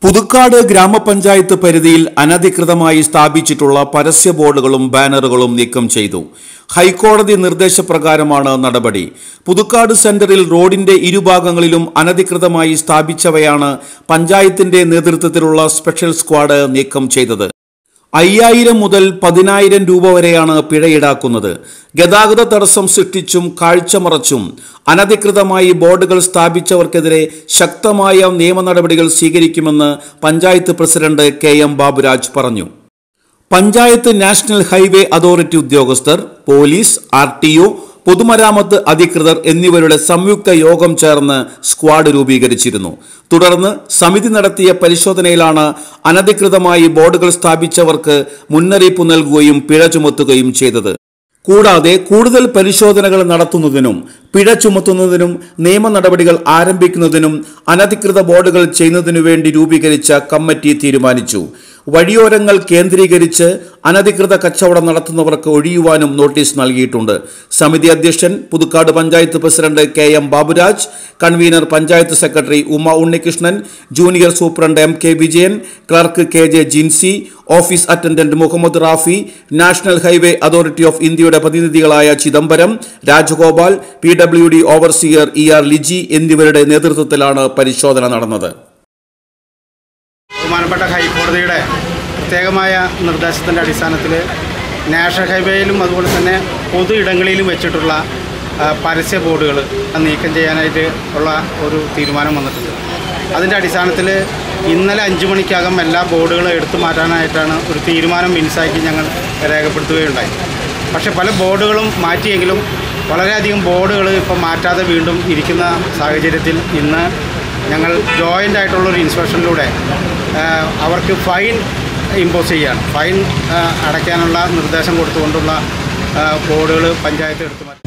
പുതുക്കാട് ഗ്രാമപഞ്ചായത്ത് പരിധിയിൽ അനധികൃതമായി സ്ഥാപിച്ചിട്ടുള്ള പരസ്യ ബോർഡുകളും ബാനറുകളും നീക്കം ചെയ്തു ഹൈക്കോടതി നിർദ്ദേശപ്രകാരമാണ് നടപടി പുതുക്കാട് സെന്ററിൽ റോഡിന്റെ ഇരുഭാഗങ്ങളിലും അനധികൃതമായി സ്ഥാപിച്ചവയാണ് പഞ്ചായത്തിന്റെ നേതൃത്വത്തിലുള്ള സ്പെഷ്യൽ സ്ക്വാഡ് നീക്കം ചെയ്തത് അയ്യായിരം മുതൽ പതിനായിരം രൂപ വരെയാണ് പിഴ ഈടാക്കുന്നത് ഗതാഗത തടസ്സം സൃഷ്ടിച്ചും കാഴ്ചമറച്ചും അനധികൃതമായി ബോർഡുകൾ സ്ഥാപിച്ചവർക്കെതിരെ ശക്തമായ നിയമ നടപടികൾ സ്വീകരിക്കുമെന്ന് panchayat president K M Baburaj പറഞ്ഞു പഞ്ചായത്ത് നാഷണൽ ഹൈവേ അതോറിറ്റി ഉദ്യോഗസ്ഥർ പോലീസ് ആർ ടി ഒ പൊതുമരാമത്ത് അധികൃതർ എന്നിവരുടെ സംയുക്ത യോഗം ചേർന്ന് സ്ക്വാഡ് രൂപീകരിച്ചിരുന്നു തുടർന്ന് സമിതി നടത്തിയ പരിശോധനയിലാണ് അനധികൃതമായി ബോർഡുകൾ സ്ഥാപിച്ചവർക്ക് മുന്നറിയിപ്പ് നൽകുകയും പിഴ ചുമത്തുകയും ചെയ്തത് കൂടാതെ കൂടുതൽ പരിശോധനകൾ നടത്തുന്നതിനും പിഴ ചുമത്തുന്നതിനും നിയമ നടപടികൾ ആരംഭിക്കുന്നതിനും അനധികൃത ബോർഡുകൾ ചെയ്യുന്നതിനു വേണ്ടി രൂപീകരിച്ച കമ്മിറ്റി തീരുമാനിച്ചു വഴിയോരങ്ങൾ കേന്ദ്രീകരിച്ച് അനധികൃത കച്ചവടം നടത്തുന്നവർക്ക് ഒഴിയുവാനും നോട്ടീസ് നൽകിയിട്ടുണ്ട് സമിതി അധ്യക്ഷൻ Puthukkad panchayat president K M Baburaj convener panchayat secretary Uma Unnikrishnan junior superintendent M K Vijayan clerk K J Jincy office attendant Muhammad Rafi national highway authority of ഇന്ത്യയുടെ പ്രതിനിധികളായ Chidambaram Rajagopal P W D overseer E R Liji എന്നിവരുടെ നേതൃത്വത്തിലാണ് പരിശോധന നടന്നത് ബഹുമാനപ്പെട്ട ഹൈക്കോടതിയുടെ പ്രത്യേകമായ നിർദ്ദേശത്തിൻ്റെ അടിസ്ഥാനത്തിൽ നാഷണൽ ഹൈവേയിലും അതുപോലെ തന്നെ പൊതു ഇടങ്ങളിലും വെച്ചിട്ടുള്ള ആ, പരസ്യ ബോർഡുകൾ നീക്കം ചെയ്യാനായിട്ട് ഉള്ള ഒരു തീരുമാനം വന്നിട്ടുണ്ട് അതിൻ്റെ അടിസ്ഥാനത്തിൽ ഇന്നലെ അഞ്ച് മണിക്കകം എല്ലാ ബോർഡുകളും എടുത്തു മാറ്റാനായിട്ടാണ് ഒരു തീരുമാനം മിൻസാക്കി ഞങ്ങൾ രേഖപ്പെടുത്തുകയുണ്ടായി പക്ഷേ പല ബോർഡുകളും മാറ്റിയെങ്കിലും വളരെയധികം ബോർഡുകൾ ഇപ്പോൾ മാറ്റാതെ വീണ്ടും ഇരിക്കുന്ന സാഹചര്യത്തിൽ ഇന്ന് ഞങ്ങൾ ജോയിൻ്റ് ആയിട്ടുള്ളൊരു ഇൻസ്പെക്ഷനിലൂടെ ആ, അവർക്ക് ഫൈൻ ഇമ്പോസ് ചെയ്യാണ് ഫൈൻ ആ, അടയ്ക്കാനുള്ള നിർദ്ദേശം കൊടുത്തുകൊണ്ടുള്ള ബോർഡുകൾ പഞ്ചായത്ത് എടുത്തു മാറ്റി